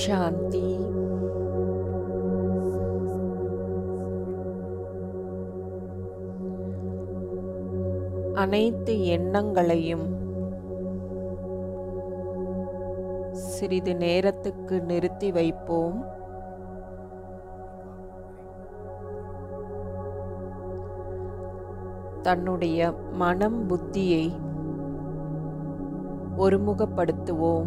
சாந்தி அனைத்து எண்ணங்களையும் சிறிது நேரத்துக்கு நிறுத்தி வைப்போம் தன்னுடைய மனம் புத்தியை ஒருமுகப்படுத்துவோம்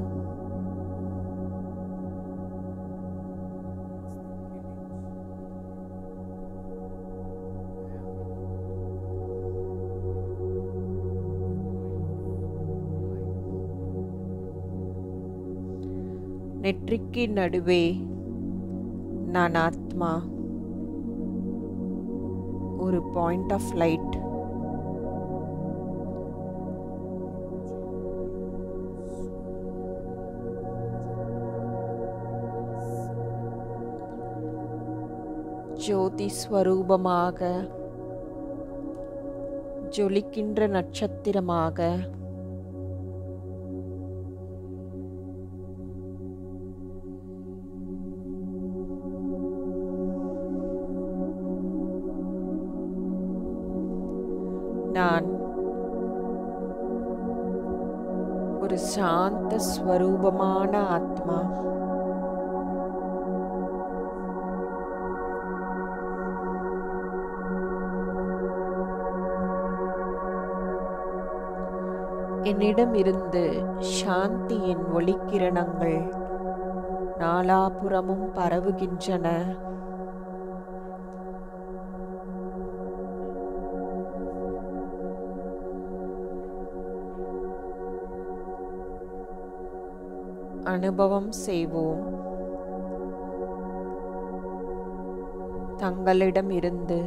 நெற்றிக்கு நடுவே நான் ஆத்மா ஒரு பாயிண்ட் ஆஃப் லைட் ஜோதி ஸ்வரூபமாக ஜொலிக்கின்ற நட்சத்திரமாக நான் ஒரு சாந்த ஸ்வரூபமான ஆத்மா என்னிடம் இருந்து சாந்தியின் ஒளிக்கிரணங்கள் நாலாபுறமும் பரவுகின்றன அனுபவம் செய்வோம் தங்களிடம் இருந்து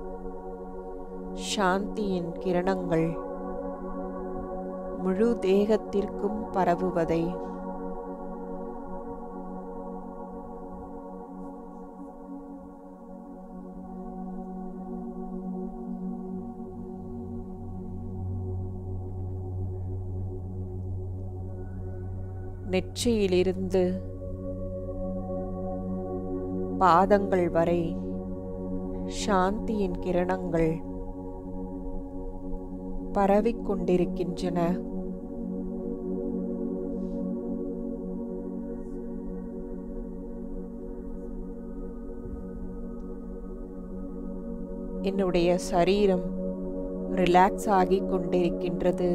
சாந்தியின் கிரணங்கள் முழு தேகத்திற்கும் பரவுவதை நெற்றியிலிருந்து பாதங்கள் வரை சாந்தியின் கிரணங்கள் பரவிக் கொண்டிருக்கின்றன என்னுடைய சரீரம் ரிலாக்ஸ் ஆகிக் கொண்டிருக்கின்றது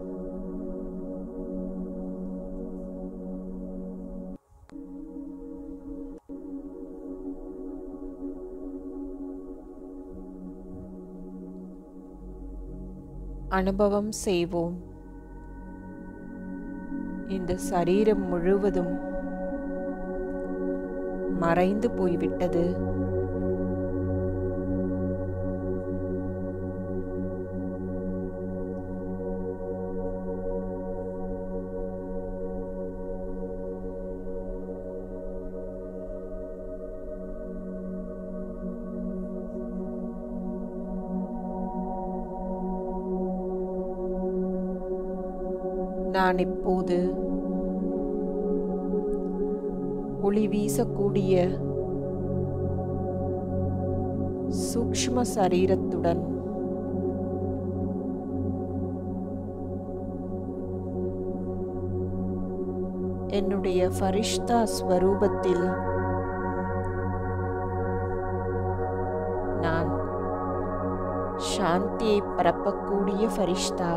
அனுபவம் செய்வோம் இந்த சரீரம் முழுவதும் மறைந்து போய்விட்டது நான் இப்போது ஒளி வீசக்கூடிய சூக்ஷ்ம சரீரத்துடன் என்னுடைய ஃபரிஷ்தா ஸ்வரூபத்தில் நான் சாந்தியை பரப்பக்கூடிய ஃபரிஷ்தா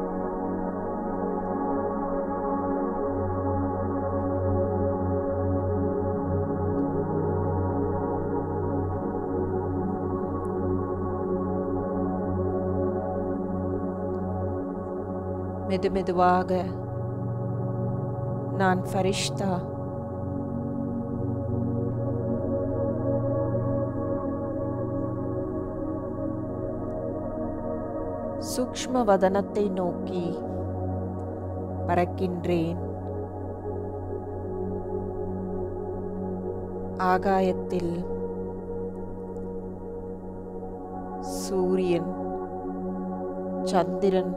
மெதுமெதுவாக நான் ஃபரிஷ்தா சூக்ஷ்ம வதனத்தை நோக்கி பறக்கின்றேன் ஆகாயத்தில் சூரியன் சந்திரன்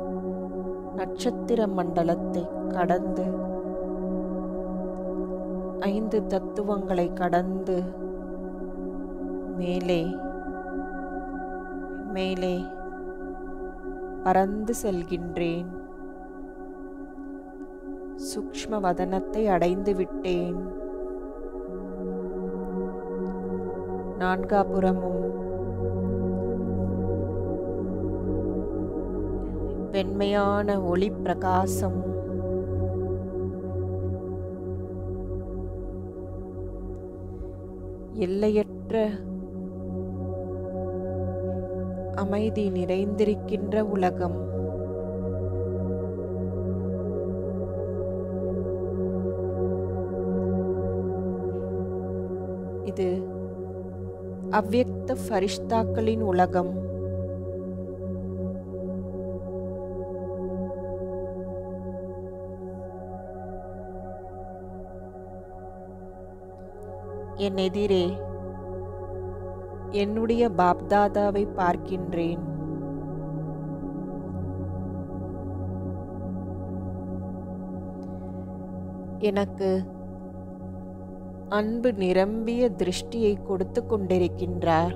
நட்சத்திர மண்டலத்தை கடந்து ஐந்து தத்துவங்களை கடந்து மேலே மேலே பறந்து செல்கின்றேன் சூக்ஷ்ம வதனத்தை அடைந்து விட்டேன் நான்காபுறமும் வெண்மையான ஒளி பிரகாசம் எல்லையற்ற அமைதி நிறைந்திருக்கின்ற உலகம் இது அவ்யக்த ஃபரிஷ்தாக்களின் உலகம் என் எதிரே என்னுடைய பாப்தாதாவை பார்க்கின்றேன் எனக்கு அன்பு நிரம்பிய திருஷ்டியை கொடுத்து கொண்டிருக்கின்றார்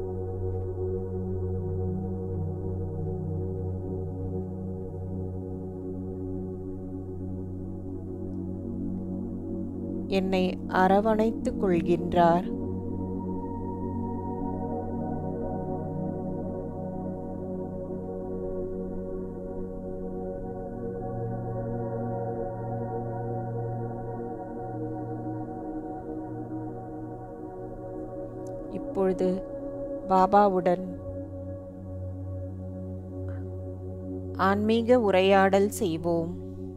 என்னை அரவணைத்துக் கொள்கின்றார் இப்பொழுது பாபாவுடன் ஆன்மீக உரையாடல் செய்வோம்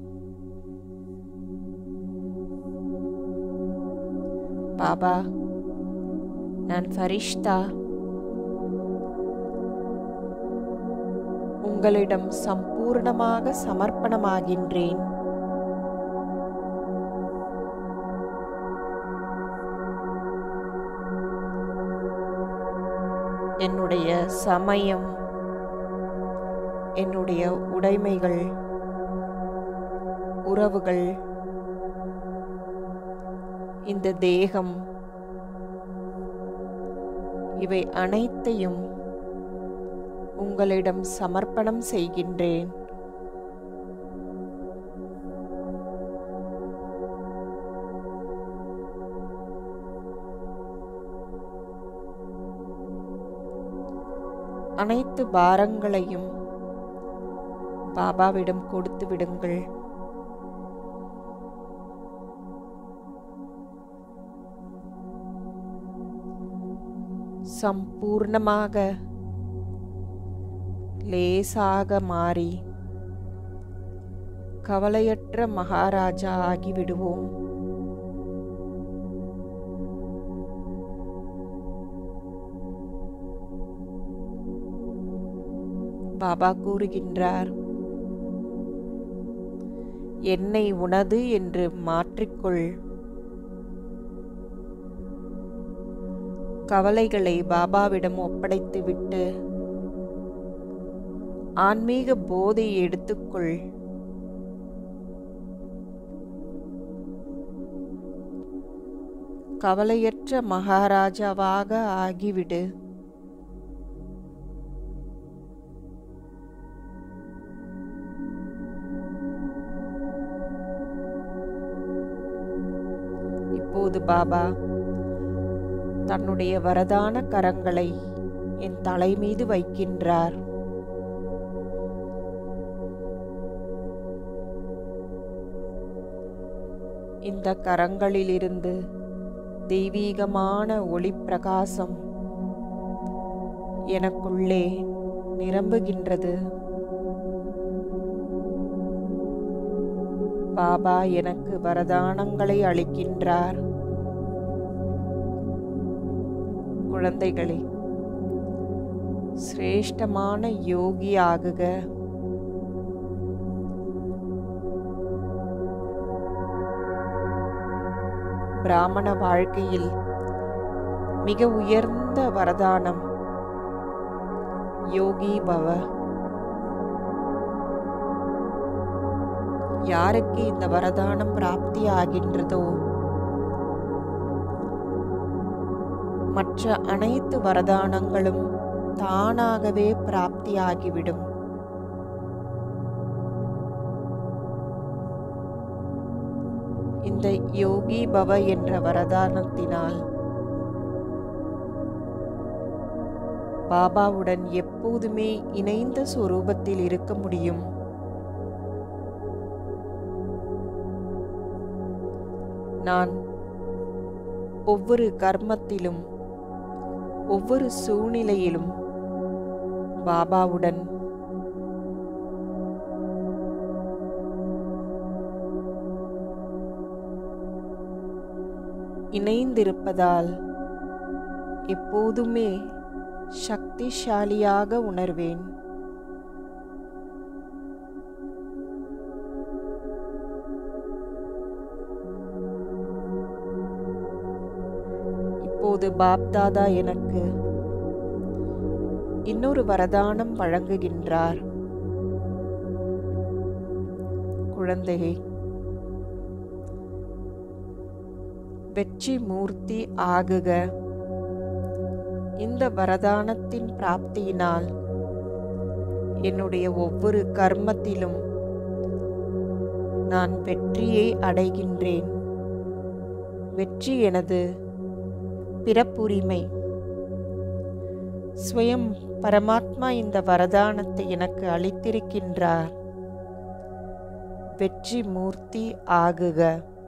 பாபா நான் ஃபரிஷ்தா உங்களிடம் சம்பூர்ணமாக சமர்ப்பணமாகின்றேன் என்னுடைய சமயம் என்னுடைய உடைமைகள் உறவுகள் இந்த தேகம் இவை அனைத்தையும் உங்களிடம் சமர்ப்பணம் செய்கின்றேன் அனைத்து பாரங்களையும் பாபாவிடம் கொடுத்து விடுங்கள் சம்பூர்ணமாக லேசாக மாறி கவலையற்ற மகாராஜா ஆகிவிடுவோம் பாபா கூறுகின்றார் என்னை உனது என்று மாற்றிக்கொள் கவலைகளை பாபாவிடம் ஒப்படைத்துவிட்டு ஆன்மீக போதை எடுத்துக்கொள் கவலையற்ற மகாராஜாவாக ஆகிவிடு இப்போது பாபா தன்னுடைய வரதான கரங்களை என் தலை மீது வைக்கின்றார் இந்த கரங்களிலிருந்து தெய்வீகமான ஒளி பிரகாசம் எனக்குள்ளே நிரம்புகின்றது பாபா எனக்கு வரதானங்களை அளிக்கின்றார் குழந்தைகளே சிரேஷ்டமான யோகி ஆகுக பிராமண வாழ்க்கையில் மிக உயர்ந்த வரதானம் யோகி பவ யாருக்கு இந்த வரதானம் பிராப்தி ஆகின்றதோ மற்ற அனைத்து வரதானங்களும் தானாகவே பிராப்தியாகிவிடும் இந்த யோகி பவ என்ற வரதானத்தினால் பாபாவுடன் எப்போதுமே இணைந்த சொரூபத்தில் இருக்க முடியும் நான் ஒவ்வொரு கர்மத்திலும் ஒவ்வொரு சூழ்நிலையிலும் பாபாவுடன் இணைந்திருப்பதால் எப்போதுமே சக்திசாலியாக உணர்வேன் இப்போது பாப்தாதா எனக்கு இன்னொரு வரதானம் வழங்குகின்றார் குழந்தையை வெற்றி மூர்த்தி ஆகுக இந்த வரதானத்தின் பிராப்தியினால் என்னுடைய ஒவ்வொரு கர்மத்திலும் நான் வெற்றியை அடைகின்றேன் வெற்றி எனது பிறப்புரிமை ஸ்வயம் பரமாத்மா இந்த வரதானத்தை எனக்கு அளித்திருக்கின்றார் வெற்றி மூர்த்தி ஆகுக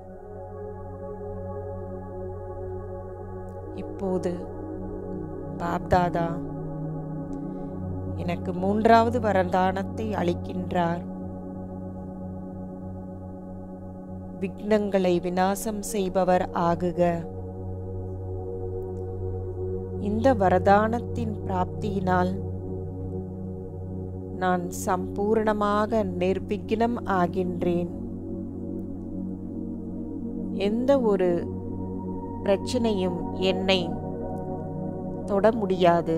இப்போது பாப்தாதா எனக்கு மூன்றாவது வரதானத்தை அளிக்கின்றார் விக்னங்களை விநாசம் செய்பவர் ஆகுக இந்த வரதானத்தின் பிராப்தியினால் நான் சம்பூர்ணமாக நிர்விக்னம் ஆகின்றேன் எந்த ஒரு பிரச்சனையும் என்னை தொட முடியாது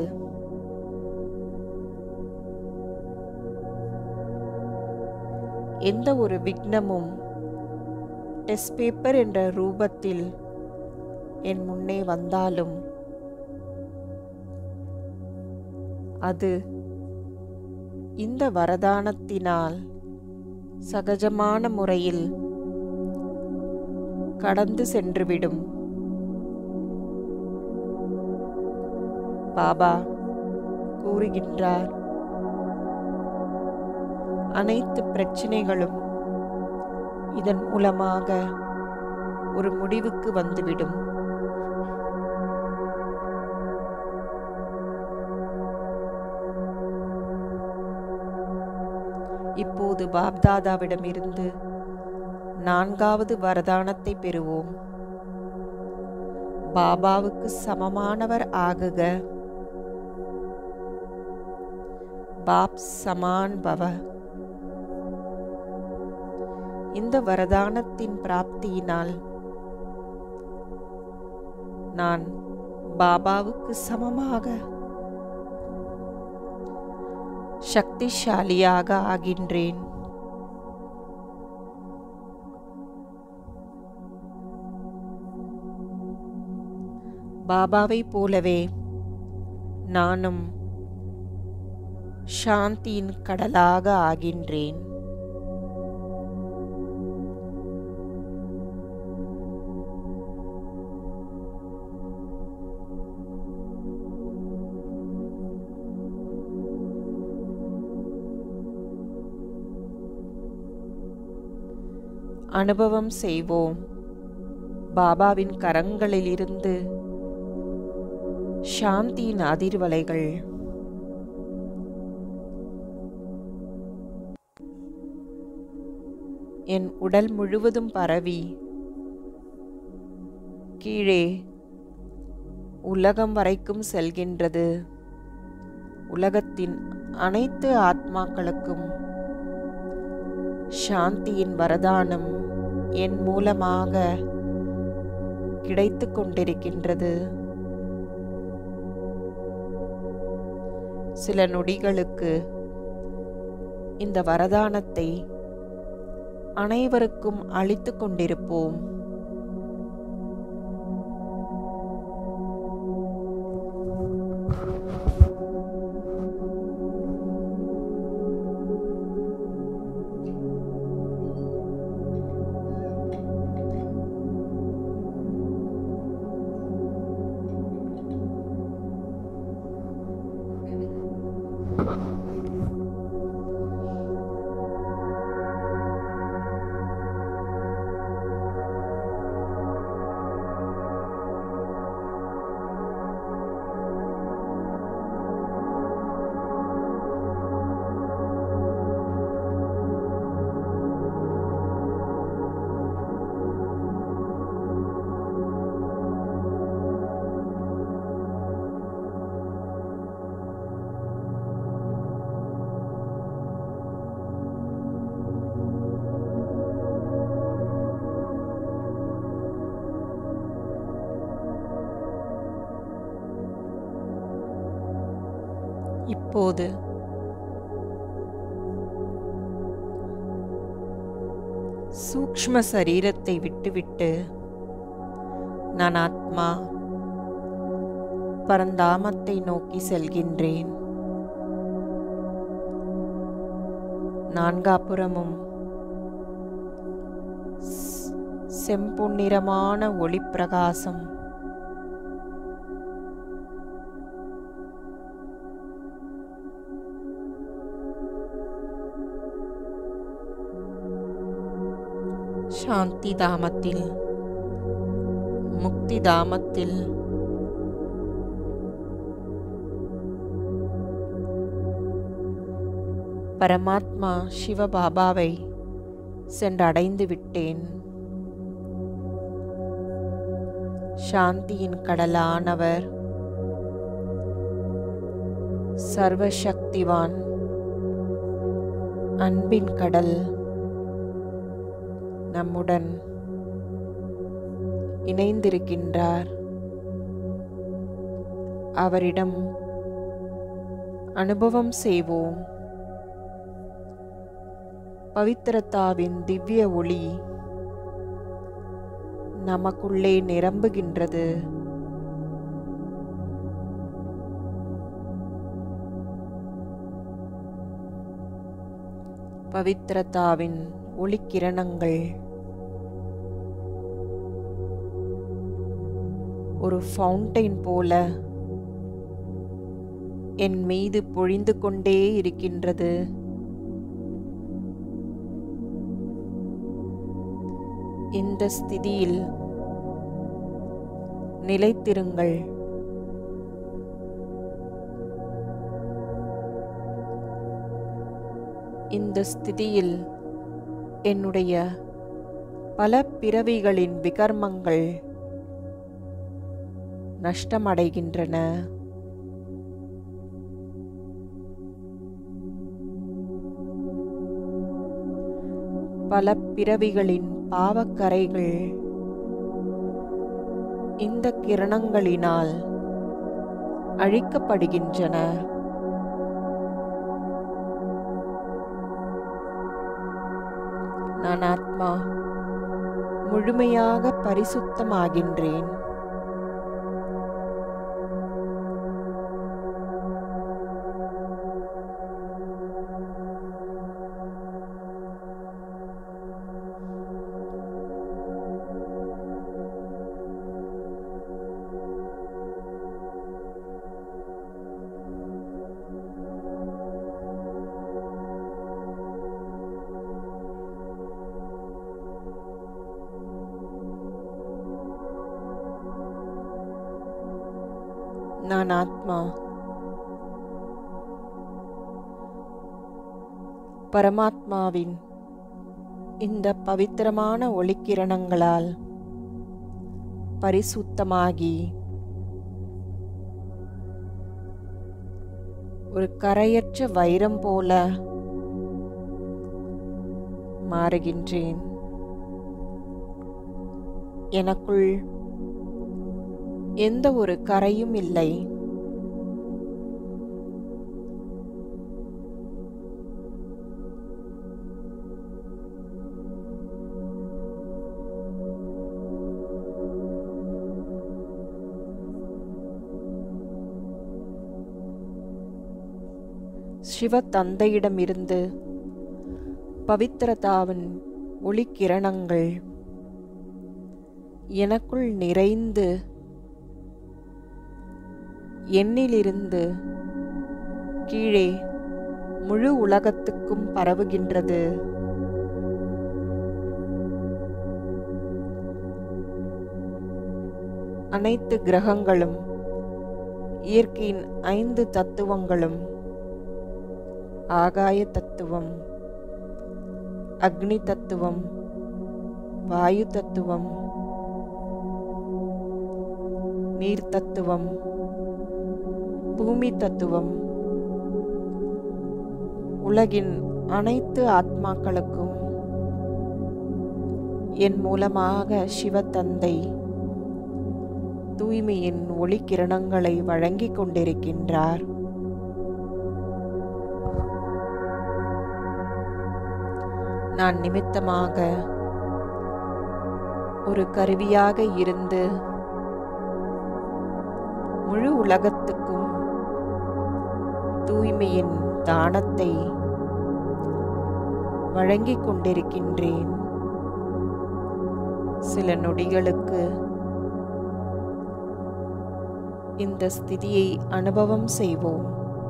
எந்த ஒரு விக்னமும் டெஸ்ட் பேப்பர் என்ற ரூபத்தில் என் முன்னே வந்தாலும் அது இந்த வரதானத்தினால் சகஜமான முறையில் கடந்து சென்றுவிடும் பாபா கூறுகின்றார் அனைத்து பிரச்சனைகளும் இதன் மூலமாக ஒரு முடிவுக்கு வந்துவிடும் இப்போது பாப்தாதாவிடமிருந்து நான்காவது வரதானத்தை பெறுவோம் பாபாவுக்கு சமமானவர் ஆகுக பாப் சமான் பவ இந்த வரதானத்தின் பிராப்தியினால் நான் பாபாவுக்கு சமமாக சக்திசாலியாக ஆகின்றேன் பாபாவைப் போலவே நானும் சாந்தியின் கடலாக ஆகின்றேன் அனுபவம் செய்வோம் பாபாவின் கரங்களிலிருந்து சாந்தியின் அதிர்வலைகள் என் உடல் முழுவதும் பரவி கீழே உலகம் வரைக்கும் செல்கின்றது உலகத்தின் அனைத்து ஆத்மாக்களுக்கும் சாந்தியின் வரதானம் என் மூலமாக கிடைத்து கொண்டிருக்கின்றது சில நொடிகளுக்கு இந்த வரதானத்தை அனைவருக்கும் அளித்து கொண்டிருப்போம் இப்போது சூக்ஷ்ம சரீரத்தை விட்டுவிட்டு நான் ஆத்மா பரந்தாமத்தை நோக்கி செல்கின்றேன் நான்காபுறமும் ஸ்- செம்பொன்னிறமான ஒளிப்பிரகாசம் சாந்தி தாமத்தில் முக்தி தாமத்தில் பரமாத்மா சிவபாபாவை சென்றடைந்து விட்டேன் சாந்தியின் கடலானவர் சர்வசக்திவான் அன்பின் கடல் நம்முடன் இணைந்திருக்கின்றார் அவரிடம் அனுபவம் செய்வோம் பவித்திரத்தாவின் திவ்ய ஒளி நமக்குள்ளே நிரம்புகின்றது பவித்திரத்தாவின் ஒளிக்கிரணங்கள் ஒரு ஃபவுண்டைன் போல என் மீது பொழிந்து கொண்டே இருக்கின்றது இந்த ஸ்திதியில் நிலைத்திருங்கள் இந்த ஸ்திதியில் என்னுடைய பல பிறவிகளின் விகர்மங்கள் நஷ்டமடைகின்றன பல பிறவிகளின் பாவக்கரைகள் இந்த கிரணங்களினால் அழிக்கப்படுகின்றன நான் ஆத்மா முழுமையாக பரிசுத்தமாகின்றேன் நான் ஆத்மா பரமாத்மாவின் இந்த பவித்திரமான ஒளிக்கிரணங்களால் பரிசுத்தமாகி ஒரு கரையற்ற வைரம் போல மாறுகின்றேன் எனக்குள் எந்த ஒரு கரையும் இல்லை சிவ தந்தையிடமிருந்து பவித்திரதாவின் ஒளிக்கிரணங்கள் எனக்குள் நிறைந்து என்னிலிருந்து கீழே முழு உலகத்துக்கும் பரவுகின்றது அனைத்து கிரகங்களும் இயற்கையின் ஐந்து தத்துவங்களும் ஆகாய தத்துவம் அக்னி தத்துவம் வாயு தத்துவம் நீர் தத்துவம் பூமி தத்துவம் உலகின் அனைத்து ஆத்மாக்களுக்கும் என் மூலமாக சிவத்தந்தை தூய்மையின் ஒளிக்கிரணங்களை வழங்கிக் கொண்டிருக்கின்றார் நான் நிமித்தமாக ஒரு கருவியாக இருந்து முழு உலகத்துக்கும் தூய்மையின் தானத்தை வழங்கிக் கொண்டிருக்கின்றேன் சில நொடிகளுக்கு இந்த ஸ்திதியை அனுபவம் செய்வோம்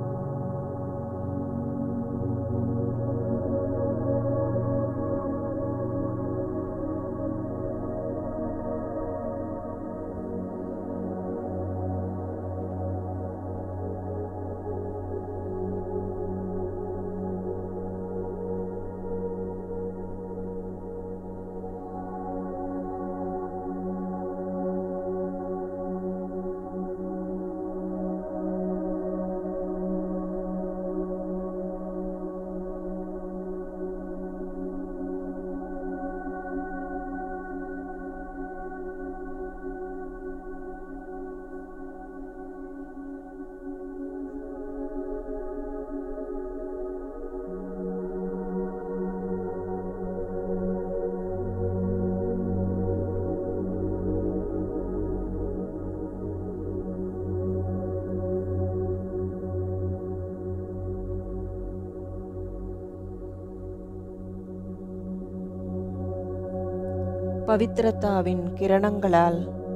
பவித்ரதாவின் கிரணங்களால்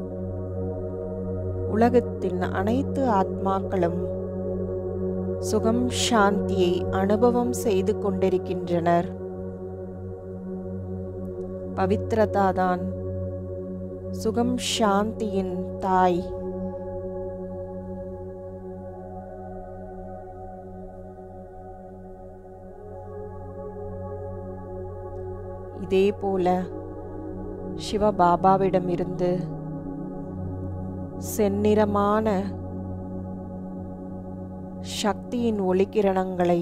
உலகத்தின் அனைத்து ஆத்மாக்களும் சுகம் சாந்தியை அனுபவம் செய்து கொண்டிருக்கின்றனர் பவித்ரதாதான் சுகம் சாந்தியின் தாய் இதே போல சிவபாபாவிடமிருந்து செந்நிறமான சக்தியின் ஒளிக்கிரணங்களை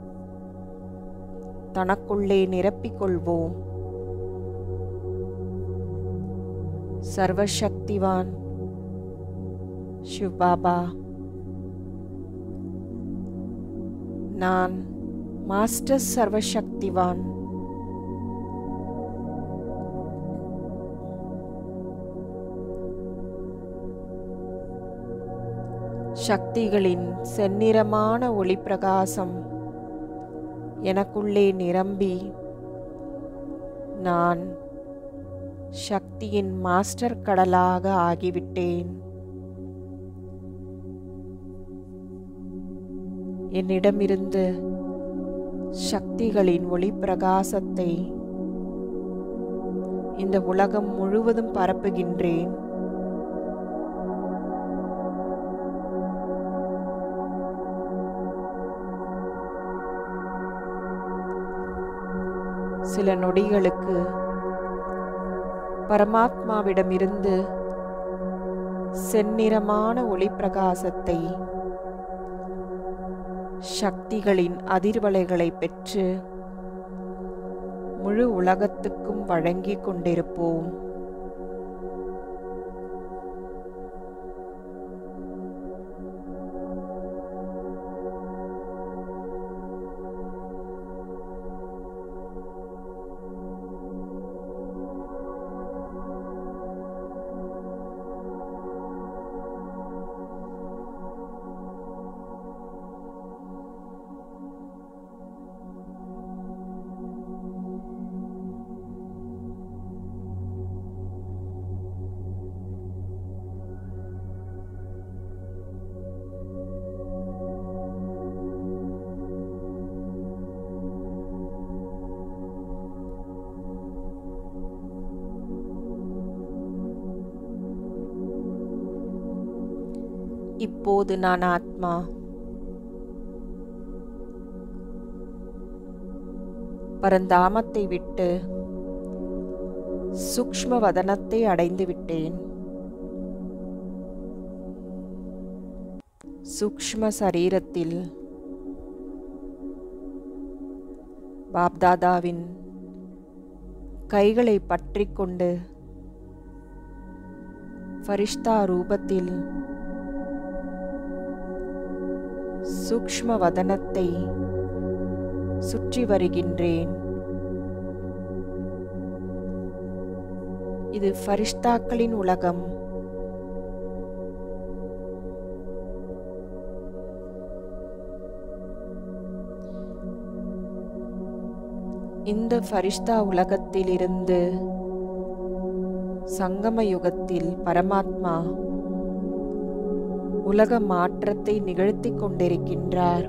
தனக்குள்ளே நிரப்பிக் கொள்வோம் சர்வசக்திவான் சிவபாபா நான் மாஸ்டர் சர்வசக்திவான் சக்திகளின் செந்நிறமான ஒளிப்பிரகாசம் எனக்குள்ளே நிரம்பி நான் சக்தியின் மாஸ்டர் கடலாக ஆகிவிட்டேன் என்னிடமிருந்து சக்திகளின் ஒளிப்பிரகாசத்தை இந்த உலகம் முழுவதும் பரப்புகின்றேன் சில நொடிகளுக்கு பரமாத்மாவிடமிருந்து செந்நிறமான ஒளிப்பிரகாசத்தை சக்திகளின் அதிர்வலைகளை பெற்று முழு உலகத்துக்கும் வழங்கிக் கொண்டிருப்போம் இப்போது நான் ஆத்மா பரந்தாமத்தை விட்டு சூக்ஷ்ம வதனத்தை அடைந்து விட்டேன் சூக்ஷ்ம சரீரத்தில் பாப்தாதாவின் கைகளை பற்றிக் கொண்டு ஃபரிஷ்தா ரூபத்தில் சூக்ஷ்ம வதனத்தை சுற்றி வருகின்றேன் இது ஃபரிஷ்தாக்களின் உலகம் இந்த ஃபரிஷ்தா உலகத்திலிருந்து சங்கம யுகத்தில் பரமாத்மா உலக மாற்றத்தை நிகழ்த்திக் கொண்டிருக்கின்றார்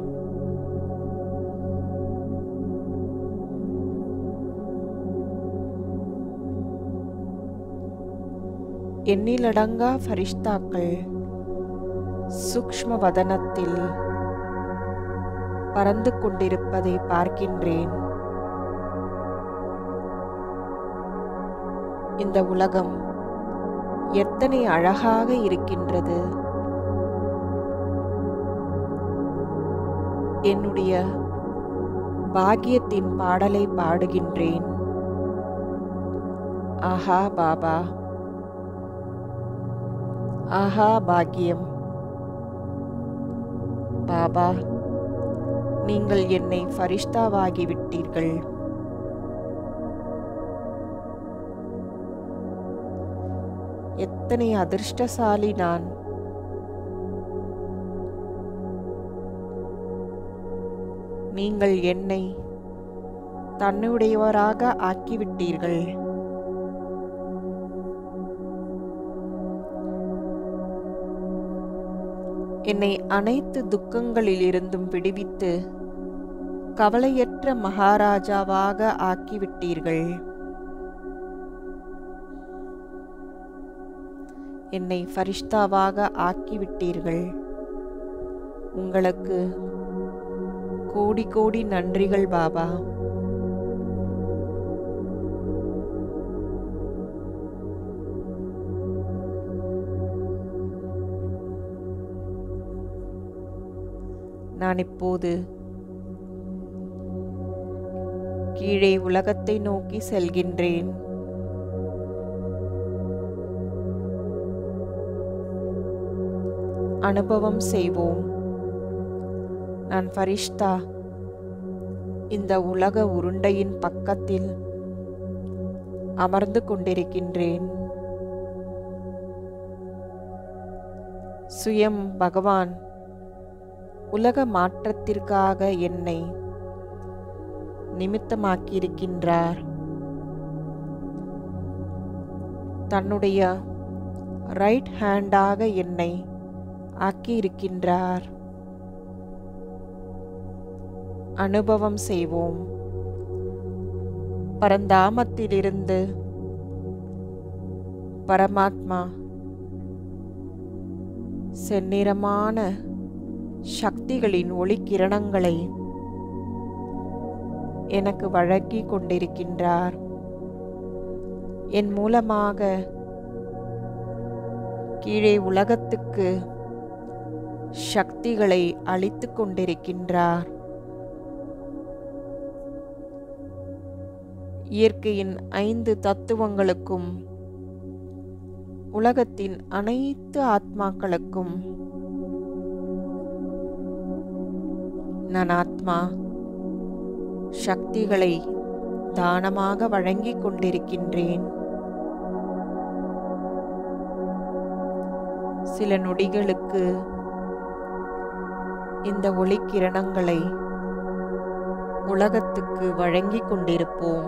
எண்ணிலடங்கா ஃபரிஷ்தாக்கள் சூக்ஷ்ம வதனத்தில் பறந்து கொண்டிருப்பதை பார்க்கின்றேன் இந்த உலகம் எத்தனை அழகாக இருக்கின்றது என்னுடைய பாக்கியத்தின் பாடலை பாடுகின்றேன் ஆஹா பாபா ஆஹா பாக்கியம் பாபா நீங்கள் என்னை ஃபரிஷ்தாவாகி விட்டீர்கள் எத்தனை அதிர்ஷ்டசாலி நான் நீங்கள் என்னை தன்னுடையவராக ஆக்கிவிட்டீர்கள் என்னை அனைத்து துக்கங்களிலிருந்தும் விடுவித்து கவலையற்ற மகாராஜாவாக ஆக்கிவிட்டீர்கள் என்னை ஃபரிஷ்தாவாக ஆக்கிவிட்டீர்கள் உங்களுக்கு கோடி கோடி நன்றிகள் பாபா நான் இப்போது கீழே உலகத்தை நோக்கி செல்கின்றேன் அனுபவம் செய்வோம் நான் ஃபரிஷ்தா இந்த உலக உருண்டையின் பக்கத்தில் அமர்ந்து கொண்டிருக்கின்றேன் சுயம் பகவான் உலக மாற்றத்திற்காக என்னை நிமித்தமாக்கியிருக்கின்றார் தன்னுடைய ரைட் ஹேண்டாக என்னை ஆக்கியிருக்கின்றார் அனுபவம் செய்வோம் பரந்தாமத்திலிருந்து பரமாத்மா செந்நிறமான சக்திகளின் ஒளிக்கிரணங்களை எனக்கு வழங்கி கொண்டிருக்கின்றார் என் மூலமாக கீழே உலகத்துக்கு சக்திகளை அளித்து கொண்டிருக்கின்றார் இயற்கையின் ஐந்து தத்துவங்களுக்கும் உலகத்தின் அனைத்து ஆத்மாக்களுக்கும் நான் ஆத்மா சக்திகளை தானமாக வழங்கிக் கொண்டிருக்கின்றேன் சில நொடிகளுக்கு இந்த ஒளிக்கிரணங்களை உலகத்துக்கு வழங்கிக் கொண்டிருப்போம்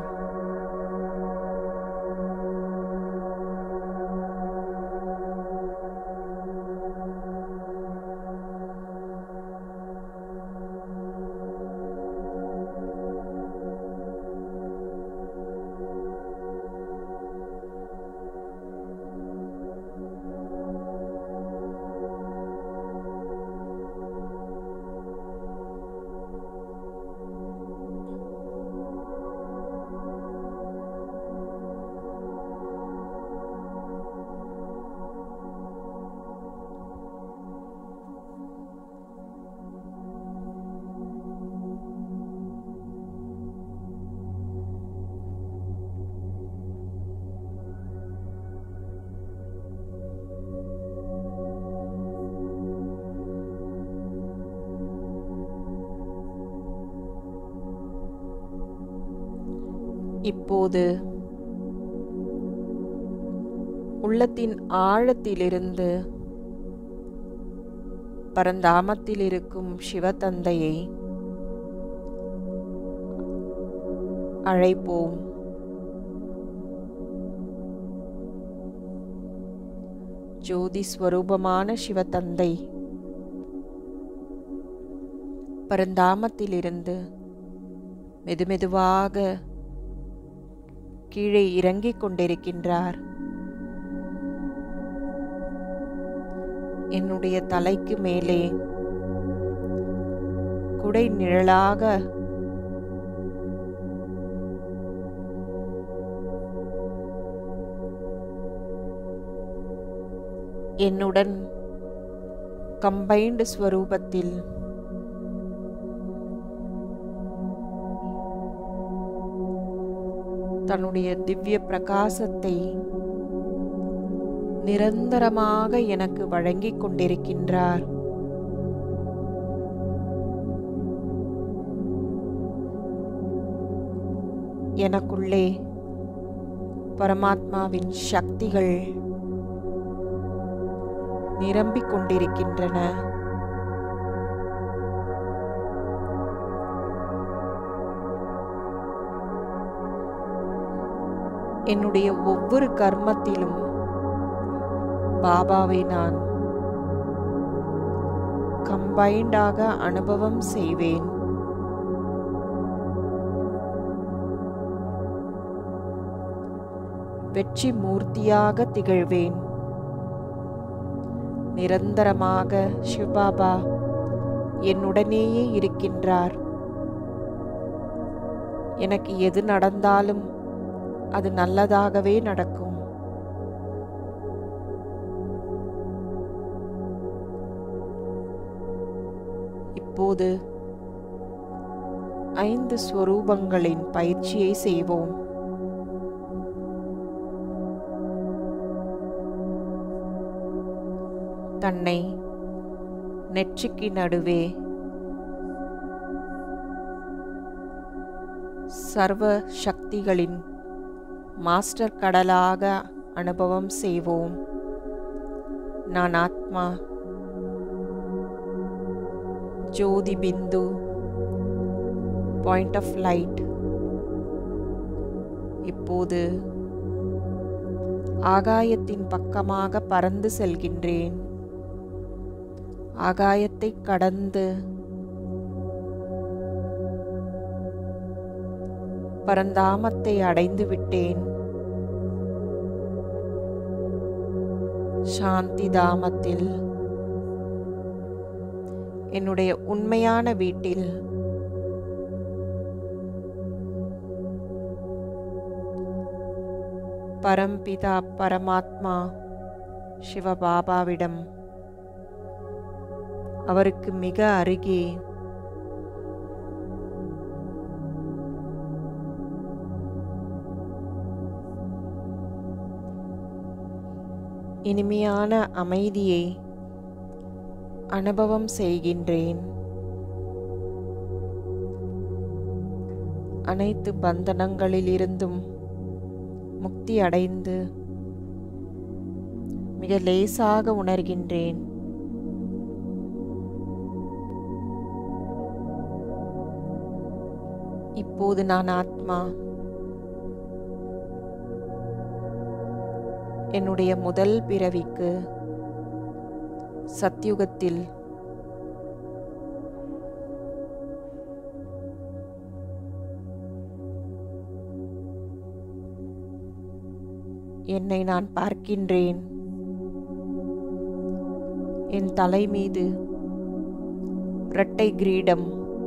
இப்போது உள்ளத்தின் ஆழத்திலிருந்து பரந்தாமத்தில் இருக்கும் சிவதந்தையை அழைப்போம் ஜோதி ஸ்வரூபமான சிவதந்தை பரந்தாமத்திலிருந்து மெதுமெதுவாக கீழே இறங்கிக் கொண்டிருக்கின்றார் என்னுடைய தலைக்கு மேலே குடை நிழலாக என்னுடன் கம்பைன்டு ஸ்வரூபத்தில் தன்னுடைய திவ்ய பிரகாசத்தை நிரந்தரமாக எனக்கு வழங்கிக் கொண்டிருக்கின்றார் எனக்குள்ளே பரமாத்மாவின் சக்திகள் நிரம்பிக் கொண்டிருக்கின்றன என்னுடைய ஒவ்வொரு கர்மத்திலும் பாபாவை நான் கம்பைண்டாக அனுபவம் செய்வேன் வெற்றி மூர்த்தியாக திகழ்வேன் நிரந்தரமாக சிவபாபா என்னுடனேயே இருக்கின்றார் எனக்கு எது நடந்தாலும் அது நல்லதாகவே நடக்கும் இப்போது ஐந்து ஸ்வரூபங்களின் பயிற்சியை செய்வோம் தன்னை நெற்றிக்கு நடுவே சர்வ சக்திகளின் மாஸ்டர் கடலாக அனுபவம் செய்வோம் நான் ஆத்மா ஜோதி பிந்து பாயிண்ட் ஆஃப் லைட் இப்போது ஆகாயத்தின் பக்கமாக பறந்து செல்கின்றேன் ஆகாயத்தை கடந்து பரந்தாமத்தை அடைந்து விட்டேன் சாந்தி தாமத்தில் என்னுடைய உண்மையான வீட்டில் பரம்பிதா பரமாத்மா சிவபாபாவிடம் அவருக்கு மிக அருகே இனிமையான அமைதியை அனுபவம் செய்கின்றேன் அனைத்து பந்தனங்களிலிருந்தும் முக்தி அடைந்து மிக லேசாக உணர்கின்றேன் இப்போது நான் ஆத்மா என்னுடைய முதல் பிறவிக்கு சத்யுகத்தில் என்னை நான் பார்க்கின்றேன் என் தலை மீது இரட்டை கிரீடம்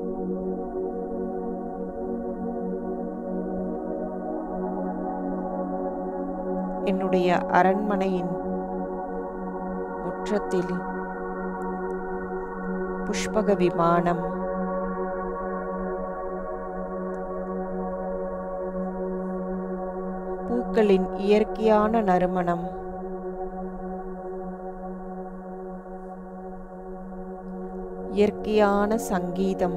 என்னுடைய அரண்மனையின் முற்றத்தில் புஷ்பக விமானம் பூக்களின் இயற்கையான நறுமணம் இயற்கையான சங்கீதம்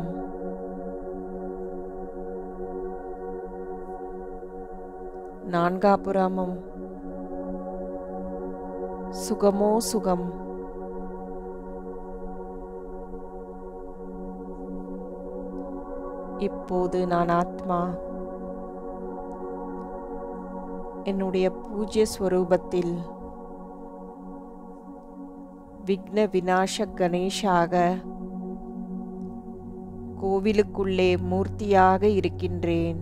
நான்காபுரமும் சுகமோ சுகம் இப்போது நான் ஆத்மா என்னுடைய பூஜ்ய ஸ்வரூபத்தில் விக்ன விநாச கணேஷாக கோவிலுக்குள்ளே மூர்த்தியாக இருக்கின்றேன்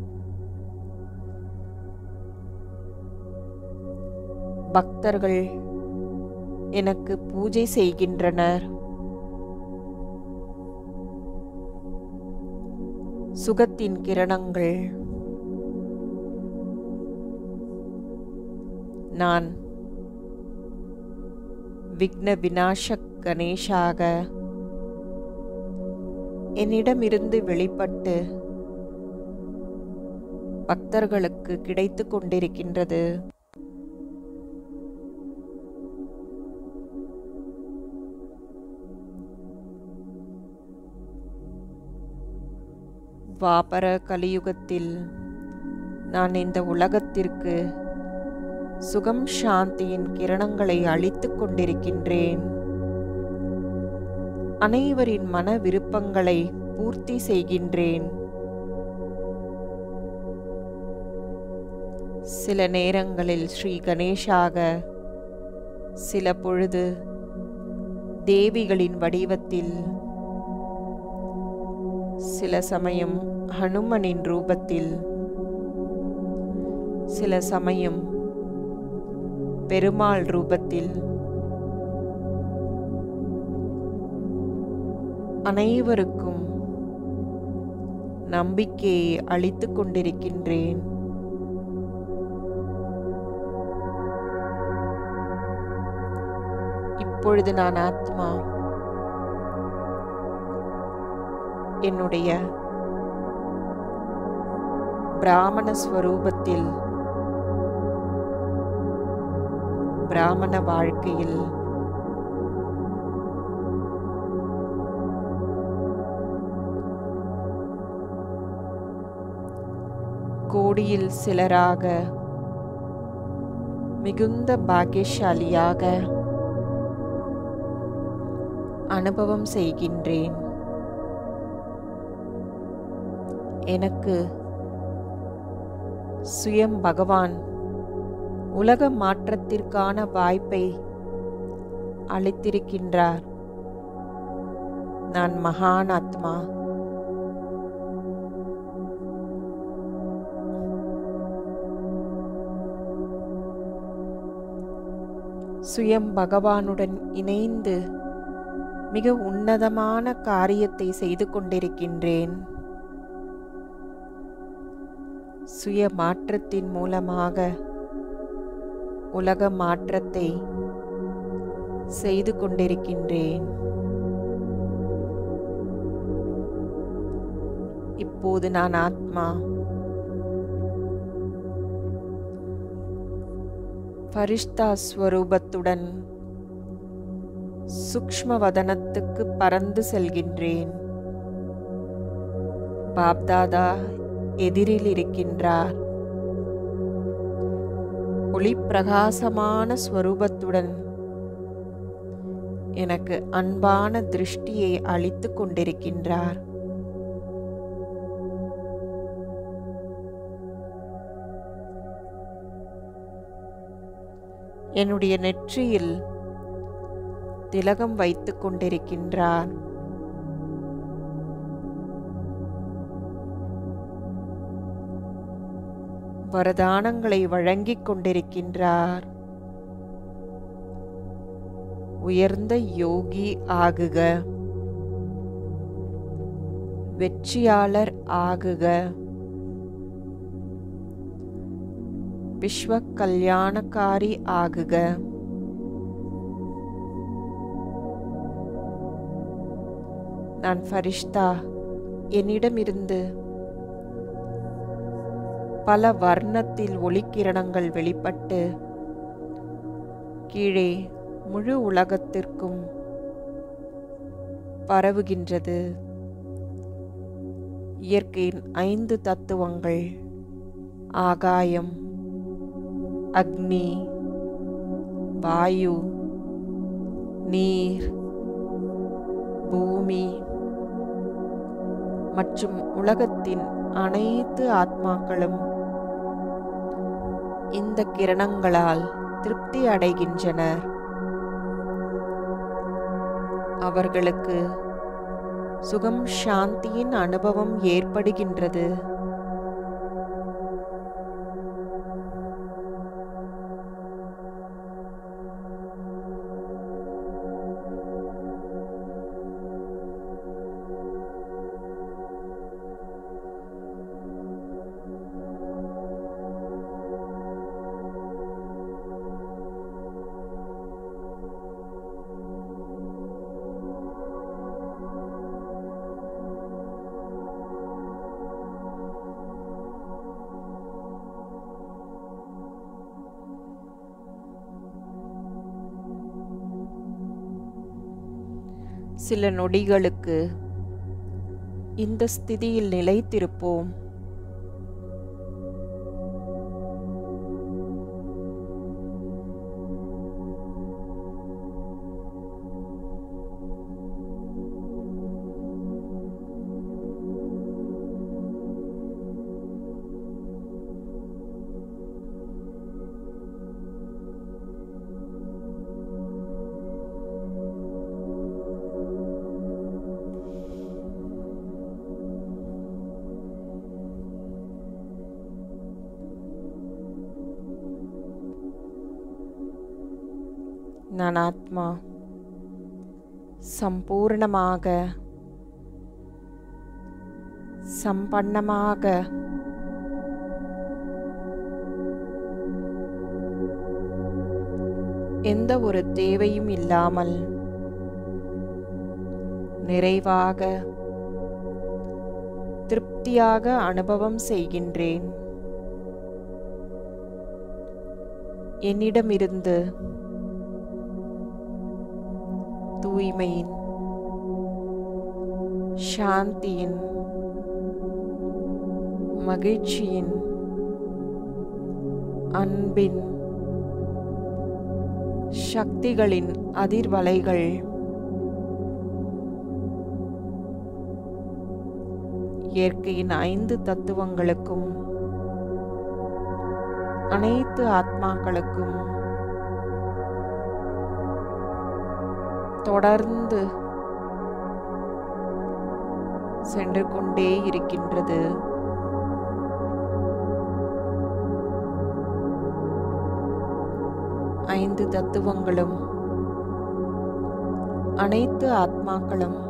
பக்தர்கள் எனக்கு பூஜை செய்கின்றனர் சுகத்தின் கிரணங்கள் நான் விக்ன விநாசக் கணேஷாக என்னிடமிருந்து வெளிப்பட்டு பக்தர்களுக்கு கிடைத்து கொண்டிருக்கின்றது துவாபர கலியுகத்தில் நான் இந்த உலகத்திற்கு சுகம் சாந்தியின் கிரணங்களை அளித்துக் கொண்டிருக்கின்றேன் அனைவரின் மன விருப்பங்களை பூர்த்தி செய்கின்றேன் சில நேரங்களில் ஸ்ரீ கணேஷாக சில பொழுது தேவிகளின் வடிவத்தில் சில சமயம் ஹனுமனின் ரூபத்தில் சில சமயம் பெருமாள் ரூபத்தில் அனைவருக்கும் நம்பிக்கையை அளித்துக் கொண்டிருக்கின்றேன் இப்பொழுது நான் ஆத்மா என்னுடைய பிராமண ஸ்வரூபத்தில் பிராமண வாழ்க்கையில் கோடியில் சிலராக மிகுந்த பாக்கியசாலியாக அனுபவம் செய்கின்றேன் எனக்கு சுயம் பகவான் உலக மாற்றத்திற்கான வாய்ப்பை அளித்திருக்கின்றார் நான் மகான் ஆத்மா சுயம் பகவானுடன் இணைந்து மிக உன்னதமான காரியத்தை செய்து கொண்டிருக்கின்றேன் சுய மாற்றத்தின் மூலமாக உலக மாற்றத்தை செய்து கொண்டிருக்கின்றேன் இப்போது நான் ஆத்மா ஃபரிஷ்தா ஸ்வரூபத்துடன் சூக்ஷ்ம வதனத்துக்கு பறந்து செல்கின்றேன் பாப்தாதா எதிரில் இருக்கின்றார் ஒளி பிரகாசமான ஸ்வரூபத்துடன் எனக்கு அன்பான திருஷ்டியை அளித்துக் கொண்டிருக்கின்றார் என்னுடைய நெற்றியில் திலகம் வைத்துக் கொண்டிருக்கின்றார் வரதானங்களை வழங்கிக் கொண்டிருக்கின்றார் உயர்ந்த யோகி ஆகுக வெற்றியாளர் ஆகுக விஸ்வ கல்யாணக்காரி ஆகுக நான் ஃபரிஷ்தா என்னிடமிருந்து பல வர்ணத்தில் ஒளிக்கிரணங்கள் வெளிப்பட்டு கீழே முழு உலகத்திற்கும் பரவுகின்றது இயற்கையின் ஐந்து தத்துவங்கள் ஆகாயம் அக்னி வாயு நீர் பூமி மற்றும் உலகத்தின் அனைத்து ஆத்மாக்களும் இந்த கிரணங்களால் திருப்தி அடைகின்றனர் அவர்களுக்கு சுகம் சாந்தியின் அனுபவம் ஏற்படுகின்றது சில நொடிகளுக்கு இந்த ஸ்திதியில் நிலைத்திருப்போம் நான் ஆத்மா சம்பூர்ணமாக சம்பன்னமாக எந்த ஒரு தேவையும் இல்லாமல் நிறைவாக திருப்தியாக அனுபவம் செய்கின்றேன் என்னிடமிருந்து தூய்மையின் சாந்தியின் மகிழ்ச்சியின் அன்பின் சக்திகளின் அதிர்வலைகள் இயற்கையின் ஐந்து தத்துவங்களுக்கும் அனைத்து ஆத்மாக்களுக்கும் தொடர்ந்து சென்று கொண்டே இருக்கின்றது ஐந்து தத்துவங்களும் அனைத்து ஆத்மாக்களும்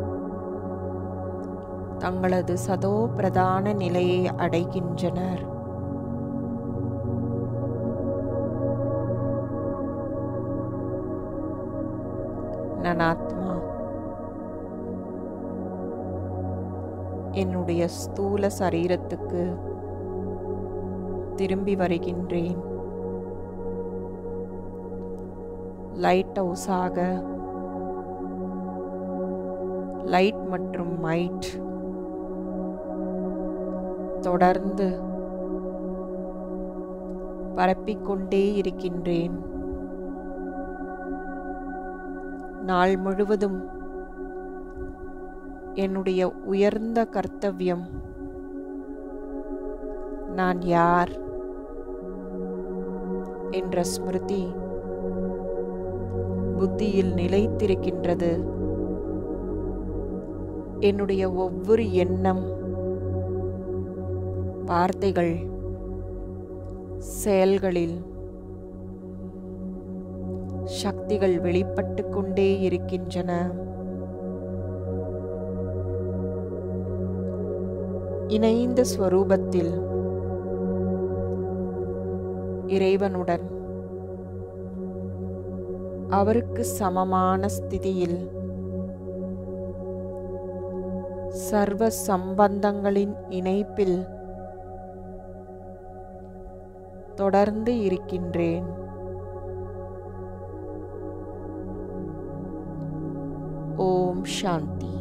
தங்களது சதோ பிரதான நிலையை அடைகின்றனர் நான் ஆத்மா என்னுடைய ஸ்தூல சரீரத்துக்கு திரும்பி வருகின்றேன் லைட் ஹவுஸாக லைட் மற்றும் மைட் தொடர்ந்து பரப்பிக்கொண்டே இருக்கின்றேன் நாள் முழுவதும் என்னுடைய உயர்ந்த கர்த்தவியம் நான் யார் என்ற ஸ்மிருதி புத்தியில் நிலைத்திருக்கின்றது என்னுடைய ஒவ்வொரு எண்ணம் வார்த்தைகள் செயல்களில் சக்திகள் வெளிப்பட்டு கொண்டே இருக்கின்றன இணைந்த ஸ்வரூபத்தில் இறைவனுடன் அவருக்கு சமமான ஸ்திதியில் சர்வ சம்பந்தங்களின் இணைப்பில் தொடர்ந்து இருக்கின்றேன் ஓம் சாந்தி